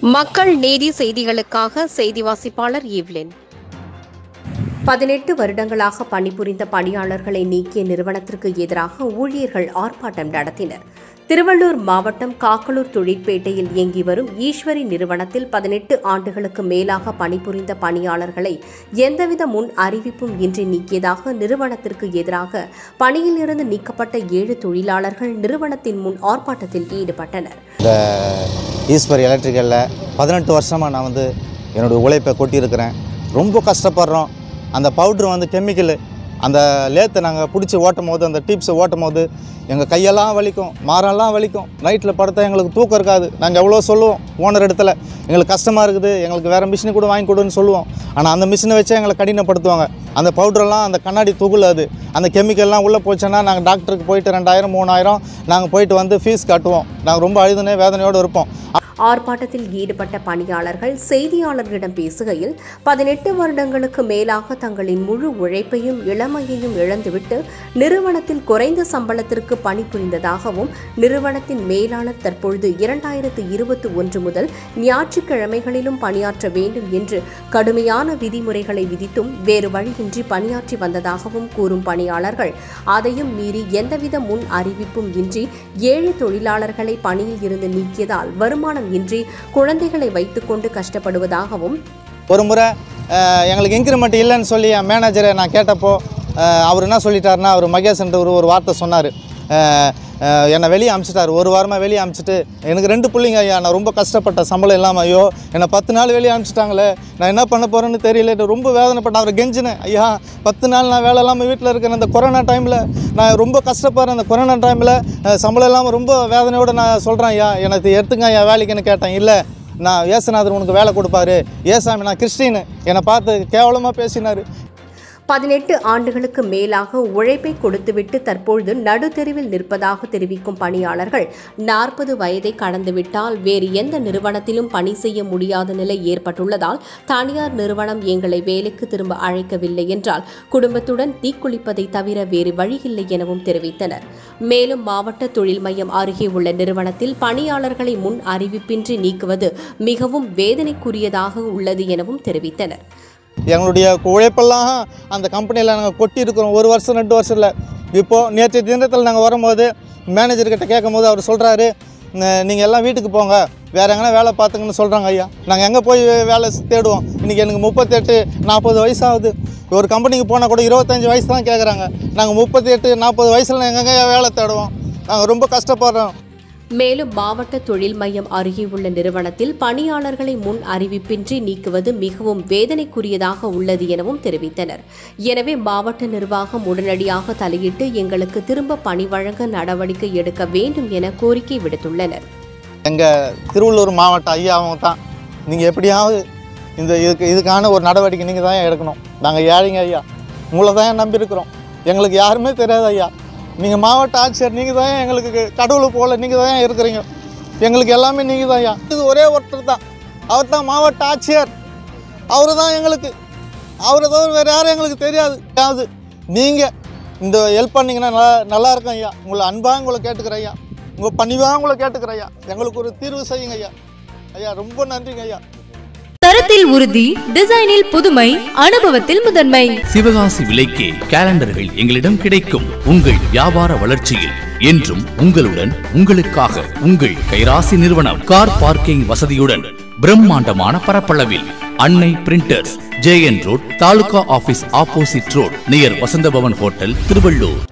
மக்கள் நீதி செய்திகளுக்காக செய்தி வாசிப்பாளர் ஈவ்லின் பதினெட்டு வருடங்களாக பணிபுரிந்த பணியாளர்களை நீக்கிய நிறுவனத்திற்கு எதிராக ஊழியர்கள் ஆர்ப்பாட்டம் நடத்தினர் திருவள்ளூர் மாவட்டம் காக்கலூர் தொழிற்பேட்டையில் இயங்கி வரும் ஈஸ்வரி நிறுவனத்தில் பதினெட்டு ஆண்டுகளுக்கு மேலாக பணிபுரிந்த பணியாளர்களை எந்தவித முன் அறிவிப்பும் இன்றி நீக்கியதாக நிறுவனத்திற்கு எதிராக பணியிலிருந்து நீக்கப்பட்ட ஏழு தொழிலாளர்கள் நிறுவனத்தின் முன் ஆர்ப்பாட்டத்தில் ஈடுபட்டனர் இந்த ஈஸ்வர் எலக்ட்ரிக்கலில் பதினெட்டு வருஷமாக நான் வந்து என்னுடைய உழைப்பை கொட்டியிருக்கிறேன் ரொம்ப கஷ்டப்படுறோம் அந்த பவுட்ரு வந்து கெமிக்கலு அந்த லேத்தை நாங்கள் பிடிச்சி ஓட்டும் போது அந்த டிப்ஸை ஓட்டும் போது எங்கள் கையெல்லாம் வலிக்கும் மாரெல்லாம் வலிக்கும் நைட்டில் படுத்தா எங்களுக்கு தூக்கம் இருக்காது நாங்கள் எவ்வளோ சொல்லுவோம் ஓனர் இடத்துல எங்களுக்கு கஷ்டமாக இருக்குது எங்களுக்கு வேறு மிஷினை கூட வாங்கி கொடுன்னு சொல்லுவோம் ஆனால் அந்த மிஷினை வச்சே எங்களை கடினப்படுத்துவாங்க அந்த பவுடரெல்லாம் அந்த கண்ணாடி துகுல் அது அந்த கெமிக்கல்லாம் உள்ளே போச்சுன்னா நாங்கள் டாக்டருக்கு போயிட்டு ரெண்டாயிரம் மூணாயிரம் நாங்கள் போயிட்டு வந்து ஃபீஸ் கட்டுவோம் நாங்கள் ரொம்ப அழுதுனே வேதனையோடு இருப்போம் ஆர்ப்பாட்டத்தில் ஈடுபட்ட பணியாளர்கள் செய்தியாளர்களிடம் பேசுகையில் பதினெட்டு வருடங்களுக்கு மேலாக தங்களின் முழு உழைப்பையும் இளமையையும் இழந்துவிட்டு நிறுவனத்தில் குறைந்த சம்பளத்திற்கு பணிபுரிந்ததாகவும் நிறுவனத்தின் மேலாளர் தற்பொழுது இரண்டாயிரத்து இருபத்தி ஒன்று முதல் ஞாயிற்றுக்கிழமைகளிலும் பணியாற்ற வேண்டும் என்று கடுமையான விதிமுறைகளை விதித்தும் வேறு வழியின்றி பணியாற்றி வந்ததாகவும் கூறும் பணியாளர்கள் அதையும் மீறி எந்தவித முன் அறிவிப்பும் இன்றி ஏழை தொழிலாளர்களை பணியில் இருந்து நீக்கியதால் வருமானம் இன்றி குழந்தைகளை வைத்துக்கொண்டு கஷ்டப்படுவதாகவும் ஒரு முறை அஹ், எங்களுக்கு இன்க்ரிமெண்ட் இல்லைன்னு சொல்லி என் மேனேஜரை நான் கேட்டப்போ அஹ், அவர் என்ன சொல்லிட்டாருன்னா அவர் மகேஷ்ன்ற ஒரு வார்த்தை சொன்னார் என்னை வெளியே அனுப்பிச்சிட்டாரு ஒரு வாரமாக வெளியே அனுப்பிச்சிட்டு எனக்கு ரெண்டு பிள்ளைங்க ஐயா நான் ரொம்ப கஷ்டப்பட்ட சம்பளம் இல்லாமல் ஐயோ என்னை பத்து நாள் வெளியே அனுப்பிச்சிட்டாங்களே நான் என்ன பண்ண போகிறேன்னு தெரியல நான் ரொம்ப வேதனைப்பட்டேன் அவரை கெஞ்சினேன் ஐயா பத்து நாள் நான் வேலை இல்லாமல் வீட்டில் இருக்கிறேன் இந்த கொரோனா டைமில் நான் ரொம்ப கஷ்டப்படுறேன் இந்த கொரோனா டைமில் சம்பளம் இல்லாமல் ரொம்ப வேதனையோடு நான் சொல்கிறேன் ஐயா எனக்கு எடுத்துங்க ஐயா வேலைக்குன்னு கேட்டேன் இல்லை நான் ஏசுநாதர் உனக்கு வேலை கொடுப்பாரு ஏசாமி நான் கிறிஸ்டின் என்னை பார்த்து கேவலமாக பேசினார் பதினெட்டு ஆண்டுகளுக்கு மேலாக உழைப்பை கொடுத்துவிட்டு தற்பொழுது நடுத்தெருவில் நிற்பதாக தெரிவிக்கும் பணியாளர்கள் நாற்பது வயதை கடந்துவிட்டால் வேறு எந்த நிறுவனத்திலும் பணி செய்ய முடியாத நிலை ஏற்பட்டுள்ளதால் தனியார் நிறுவனம் எங்களை வேலைக்கு திரும்ப அழைக்கவில்லை என்றால் குடும்பத்துடன் தீக்குளிப்பதை தவிர வேறு வழியில்லை எனவும் தெரிவித்தனர் மேலும் மாவட்ட தொழில் மையம் அருகே உள்ள நிறுவனத்தில் பணியாளர்களை முன் அறிவிப்பின்றி நீக்குவது மிகவும் வேதனைக்குரியதாக உள்ளது எனவும் தெரிவித்தனர் எங்களுடைய உழைப்பெல்லாம் அந்த கம்பெனியில் நாங்கள் கொட்டி இருக்கிறோம் ஒரு வருஷம் ரெண்டு வருஷம் இல்லை இப்போது நேற்று தினத்தில் நாங்கள் வரும்போது மேனேஜர்கிட்ட கேட்கும் போது அவர் சொல்கிறாரு நீங்கள் எல்லாம் வீட்டுக்கு போங்க வேறு எங்கன்னா வேலை பார்த்துங்கன்னு சொல்கிறாங்க ஐயா நாங்கள் எங்கே போய் வேலை தேடுவோம் இன்றைக்கி எனக்கு முப்பத்தெட்டு நாற்பது வயசு ஆகுது ஒரு கம்பெனிக்கு போனால் கூட இருபத்தஞ்சி வயசு தான் கேட்குறாங்க நாங்கள் முப்பத்தி எட்டு நாற்பது வயசில் எங்கெங்க வேலை தேடுவோம் நாங்கள் ரொம்ப கஷ்டப்படுறோம் மேலும் மாவட்ட தொழில் மையம் அருகே உள்ள நிறுவனத்தில் பணியாளர்களை முன் அறிவிப்பின்றி நீக்குவது மிகவும் வேதனைக்குரியதாக உள்ளது எனவும் தெரிவித்தனர் எனவே மாவட்ட நிர்வாகம் உடனடியாக தலையிட்டு எங்களுக்கு திரும்ப பணி வழங்க நடவடிக்கை எடுக்க வேண்டும் என கோரிக்கை விடுத்துள்ளனர் எங்கள் திருவள்ளூர் மாவட்ட ஐயாவும் தான் நீங்கள் எப்படியாவது இந்த இதுக்கு இதுக்கான ஒரு நடவடிக்கை நீங்கள் தான் எடுக்கணும் நாங்கள் ஏழைங்க ஐயா உங்களை தான் நம்பியிருக்கிறோம் எங்களுக்கு யாருமே தெரியாது ஐயா நீங்கள் மாவட்ட ஆட்சியர் நீங்கள் தான் எங்களுக்கு கடவுள் போல நீங்கள் தான் இருக்கிறீங்க எங்களுக்கு எல்லாமே நீங்கள் தான் ஐயா இது ஒரே ஒருத்தர் தான் அவர் தான் மாவட்ட ஆட்சியர் அவர் தான் எங்களுக்கு அவரை தவிர வேறு யாரும் எங்களுக்கு தெரியாது அதாவது நீங்கள் இந்த ஹெல்ப் பண்ணீங்கன்னா நல்லா நல்லா இருக்கும் ஐயா உங்களை அன்பாக உங்களை கேட்டுக்கிறேன் ஐயா உங்கள் பணிவாக உங்களை கேட்டுக்கிறேன் ஐயா எங்களுக்கு ஒரு தீர்வு செய்யுங்க ஐயா ஐயா ரொம்ப நன்றிங்க ஐயா தரத்தில் உறுதி டிசைனில் புதுமை அனுபவத்தில் முதன்மை சிவகாசி விலைக்கே கேலண்டர்கள் எங்களிடம் கிடைக்கும் உங்கள் வியாபார வளர்ச்சியில் என்றும் உங்களுடன் உங்களுக்காக உங்கள் கைராசி நிறுவனம் கார் பார்க்கிங் வசதியுடன் பிரம்மாண்டமான பரப்பளவில் Annai printers JN road taluka office opposite road near Vasanthabhavan hotel Tiruvallur